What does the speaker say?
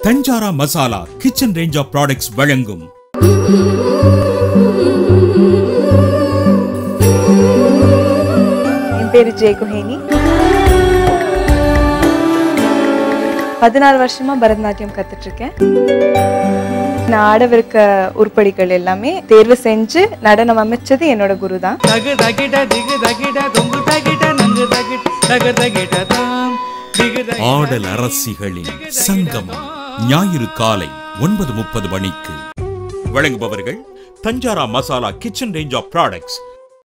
தஞ்சாரா masala kitchen range of products வழங்கும் என் பேரு ஜெய குஹேனி பதினாறு வருஷமா பரதநாட்டியம் கத்துட்டு இருக்கேன் நான் ஆடவிருக்க உருப்படிகள் எல்லாமே தேர்வு செஞ்சு நடனம் அமைச்சது என்னோட குரு தான் தகு தகிட திகு தகிட தொங்கு தகிட நங்கு தகிட தகு தகிட தாம் திகு தகிட ஆடல் அரசிகளின் சங்கமம் ஞாயிறு காலை ஒன்பது முப்பது மணிக்கு வழங்குபவர்கள் Thanjara masala kitchen range of products